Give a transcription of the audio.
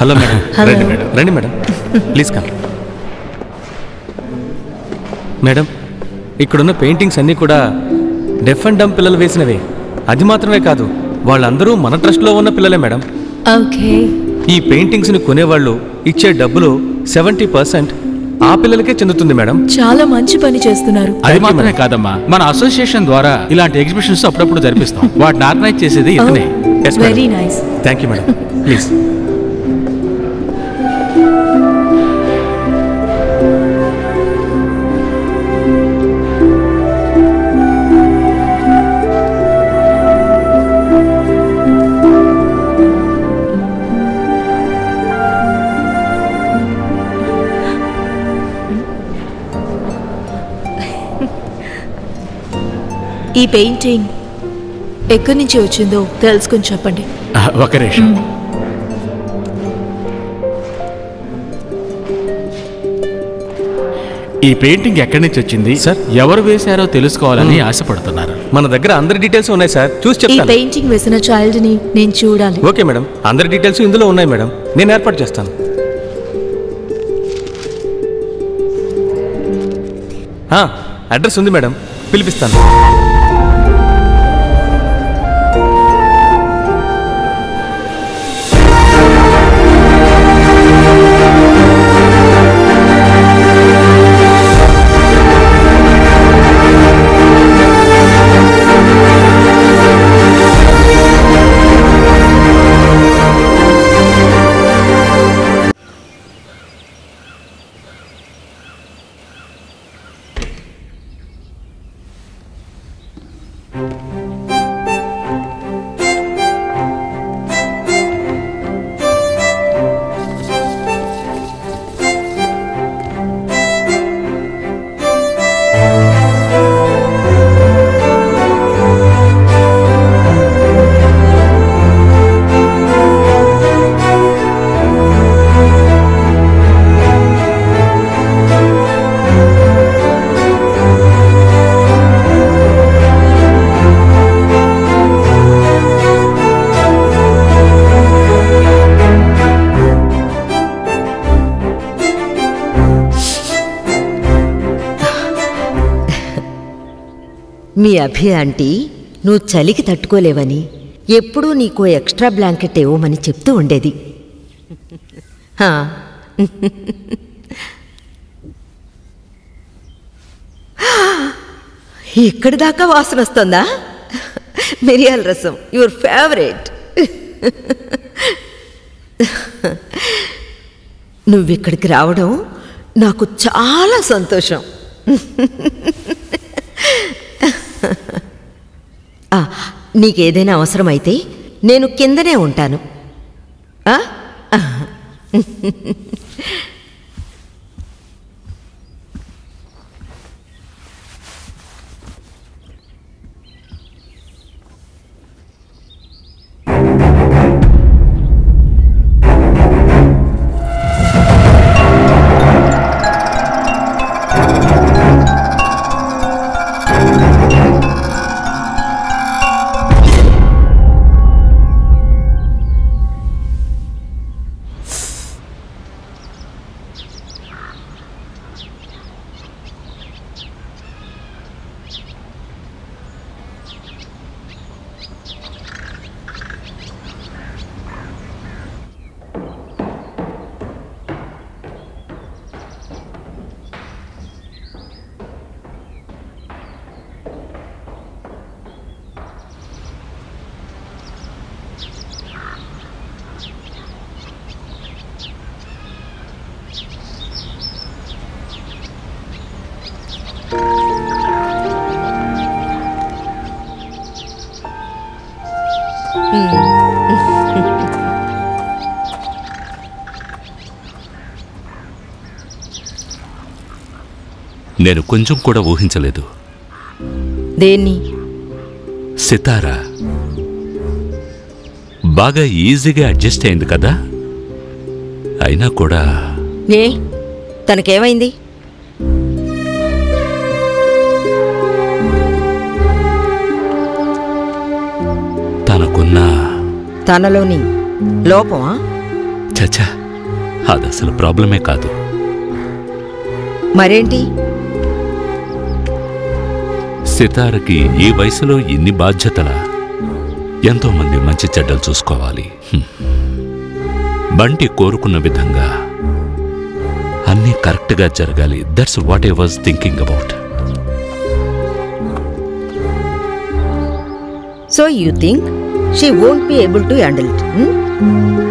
Hello madam Hello. రండి madam రండి madam please come madam ఇక్కడున్న పెయింటింగ్స్ అన్నీ కూడా డెఫ్ అండ్ డమ్ పిల్లలు వేసినవే అది మాత్రమే కాదు వాళ్ళందరూ మన ట్రస్ట్లో ఉన్న పిల్లలే మేడం ఓకే ఈ పెయింటింగ్స్ని కొనేవాళ్ళు ఇచ్చే డబ్బులు సెవెంటీ పర్సెంట్ ఆ పిల్లలకే చెందుతుంది మేడం చాలా మంచి పని చేస్తున్నారు అది you, మాత్రమే madam. కాదమ్మా మన అసోసియేషన్ ద్వారా ఇలాంటి ఎగ్జిబిషన్స్ అప్పుడప్పుడు జరిపిస్తాం వాటిని ఆర్గనైజ్ చేసేది ఇతనే Yes, madam. Very nice thank you madam please ఈ పెయింటింగ్ ఎక్కడి నుంచి వచ్చిందో తెలుసుకుని చెప్పండి ఆ, ఒక నిమిషం ఈ పెయింటింగ్ ఎక్కడి నుంచి వచ్చింది సార్. ఎవరు వేశారో తెలుసుకోవాలని ఆశపడుతున్నారు మన దగ్గర అందరి డీటెయిల్స్ ఉన్నాయి సార్ చూసి ఈ చెప్తాను పెయింటింగ్ వేసిన చైల్డ్ ని నేను చూడాలి ఓకే మేడం అందరి డీటెయిల్స్ ఇందులో ఉన్నాయి మేడం నేను ఏర్పాటు చేస్తాను ఆ, అడ్రస్ ఉంది మేడం పిలిపిస్తాను మీ అభి ఆంటీ నువ్వు చలికి తట్టుకోలేవని ఎప్పుడూ నీకో ఎక్స్ట్రా బ్లాంకెట్ ఇవ్వమని చెప్తూ ఉండేది హా. ఇక్కడి దాకా వాసన వస్తుందా మిరియాల రసం యువర్ ఫేవరెట్ నువ్విక్కడికి రావడం నాకు చాలా సంతోషం ఆ, నీకేదైనా అవసరమైతే నేను కిందనే ఉంటాను ఆ? నేను కొంచెం కూడా ఊహించలేదు దేన్ని సితారా బాగా ఈజీగా అడ్జస్ట్ అయింది కదా అయినా కూడా ఏ తనకేమైంది తనకున్న తనలోని లోపమా చచ్చా అది అసలు ప్రాబ్లమే కాదు మరేంటి సితారకి ఈ వయసులో ఇన్ని బాధ్యతలా ఎంతో మంది మంచి చెడ్డలు చూసుకోవాలి హ్మ్. బంటి కోరుకున్న విధంగా అన్నీ కరెక్ట్గా జరగాలి that's what I was thinking about so you think she won't be able to handle it